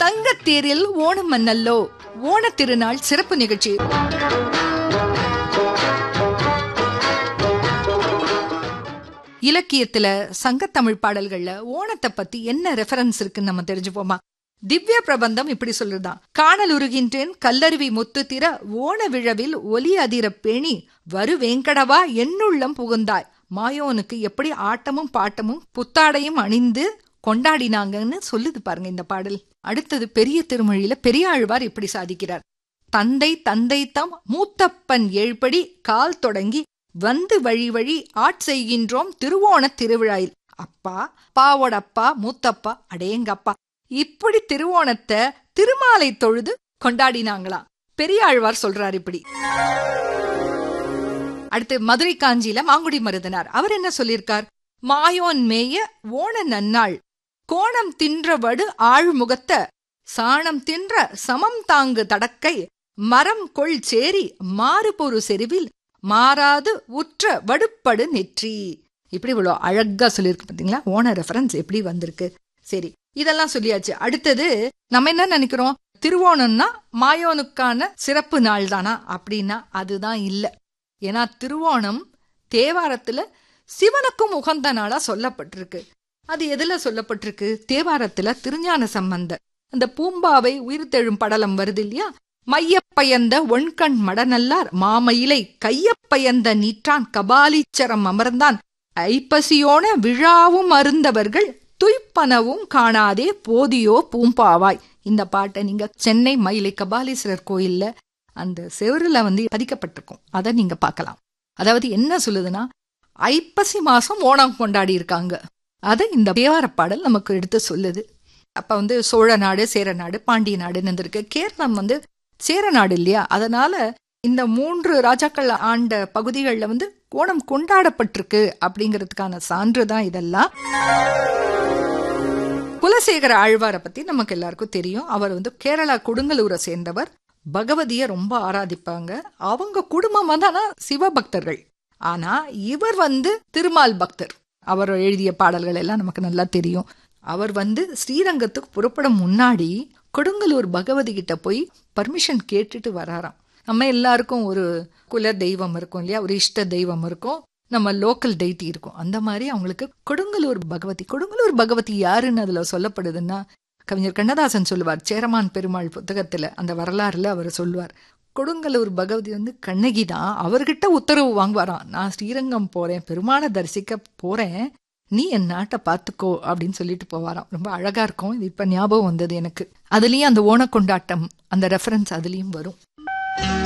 தங்கத்தேரில் ஓணம் மன்னல்லோ ஓணத் திருநாள் சிறப்பு நிகழ்ச்சி இலக்கியத்துல சங்கத்தமிழ் பாடல்கள்ல ஓணத்தை பத்தி என்ன ரெஃபரன்ஸ் இருக்குன்னு நம்ம தெரிஞ்சுப்போமா திவ்ய பிரபந்தம் இப்படி சொல்லுதான் காணல் உருகின்றேன் கல்லருவி முத்து திற ஓண விழவில் ஒலி அதிர பேணி வரு வேங்கடவா என்னுள்ளம் புகுந்தாய் மாயோனுக்கு எப்படி ஆட்டமும் பாட்டமும் புத்தாடையும் அணிந்து கொண்டாடினாங்கன்னு சொல்லுது பாருங்க இந்த பாடல் அடுத்தது பெரிய திருமொழியில பெரியாழ்வார் இப்படி சாதிக்கிறார் தந்தை தந்தை தம் மூத்தப்பன் ஏழ்படி கால் தொடங்கி வந்து வழி வழி ஆட்செய்கின்றோம் திருவோண திருவிழாயில் அப்பா பாவோட அப்பா மூத்தப்பா அடேங்கப்பா இப்படி திருவோணத்தை திருமாலை தொழுது கொண்டாடினாங்களாம் பெரியாழ்வார் சொல்றார் இப்படி அடுத்து மதுரை காஞ்சியில மாங்குடி மருதனார் அவர் என்ன சொல்லியிருக்கார் மாயோன் மேய ஓண நன்னாள் கோணம் தின்ற வடு ஆழ்முகத்த சாணம் தின்ற சமம் தாங்கு தடக்கை மரம் கொள் சேரி மாறுபொரு செறிவில் மாறாது உற்ற வடுப்படு நெற்றி இப்படி இவ்வளோ அழகா சொல்லியிருக்கு பாத்தீங்களா ஓன ரெஃபரன்ஸ் எப்படி வந்திருக்கு சரி இதெல்லாம் சொல்லியாச்சு அடுத்தது நம்ம என்ன நினைக்கிறோம் திருவோணம்னா மாயோனுக்கான சிறப்பு நாள் தானா அப்படின்னா அதுதான் இல்ல ஏன்னா திருவோணம் தேவாரத்துல சிவனுக்கும் உகந்த நாளா சொல்லப்பட்டிருக்கு அது எதுல சொல்லப்பட்டிருக்கு தேவாரத்துல திருஞான சம்பந்தர் அந்த பூம்பாவை உயிர்த்தெழும் படலம் வருது இல்லையா மையப்பயந்த ஒண்கண் மடநல்லார் மாமயிலை கையப்பயந்த நீற்றான் கபாலீச்சரம் அமர்ந்தான் ஐப்பசியோன விழாவும் அருந்தவர்கள் துய்ப்பனவும் காணாதே போதியோ பூம்பாவாய் இந்த பாட்டை நீங்க சென்னை மயிலை கபாலீஸ்வரர் கோயில்ல அந்த செவருல வந்து பதிக்கப்பட்டிருக்கும் அதை நீங்க பார்க்கலாம் அதாவது என்ன சொல்லுதுன்னா ஐப்பசி மாசம் ஓணம் கொண்டாடி இருக்காங்க அதை இந்த தேவார பாடல் நமக்கு எடுத்து சொல்லுது அப்ப வந்து சோழ நாடு சேர நாடு பாண்டிய நாடுன்னு இருந்திருக்கு கேரளம் வந்து சேர நாடு இல்லையா அதனால இந்த மூன்று ராஜாக்கள் ஆண்ட பகுதிகளில் வந்து ஓணம் கொண்டாடப்பட்டிருக்கு அப்படிங்கிறதுக்கான சான்று தான் இதெல்லாம் குலசேகர ஆழ்வாரை பத்தி நமக்கு எல்லாருக்கும் தெரியும் அவர் வந்து கேரளா கொடுங்கலூரை சேர்ந்தவர் பகவதிய ரொம்ப ஆராதிப்பாங்க அவங்க குடும்பம் வந்து சிவபக்தர்கள் ஆனா இவர் வந்து திருமால் பக்தர் அவர் எழுதிய பாடல்கள் எல்லாம் நமக்கு நல்லா தெரியும் அவர் வந்து ஸ்ரீரங்கத்துக்கு புறப்படும் முன்னாடி கொடுங்கலூர் பகவதி கிட்ட போய் பர்மிஷன் கேட்டுட்டு வராராம் நம்ம எல்லாருக்கும் ஒரு குல தெய்வம் இருக்கும் இல்லையா ஒரு இஷ்ட தெய்வம் இருக்கும் நம்ம லோக்கல் டெய்டி இருக்கும் அந்த மாதிரி அவங்களுக்கு கொடுங்கலூர் பகவதி கொடுங்கலூர் பகவதி யாருன்னு அதுல சொல்லப்படுதுன்னா கவிஞர் கண்ணதாசன் சொல்லுவார் சேரமான் பெருமாள் புத்தகத்துல அந்த வரலாறுல அவர் சொல்லுவார் கொடுங்கலூர் பகவதி வந்து கண்ணகி தான் அவர்கிட்ட உத்தரவு வாங்குவாராம் நான் ஸ்ரீரங்கம் போறேன் பெருமாளை தரிசிக்க போறேன் நீ என் நாட்டை பார்த்துக்கோ அப்படின்னு சொல்லிட்டு போவாராம் ரொம்ப அழகா இருக்கும் இது இப்ப ஞாபகம் வந்தது எனக்கு அதுலயும் அந்த ஓண கொண்டாட்டம் அந்த ரெஃபரன்ஸ் அதுலயும் வரும்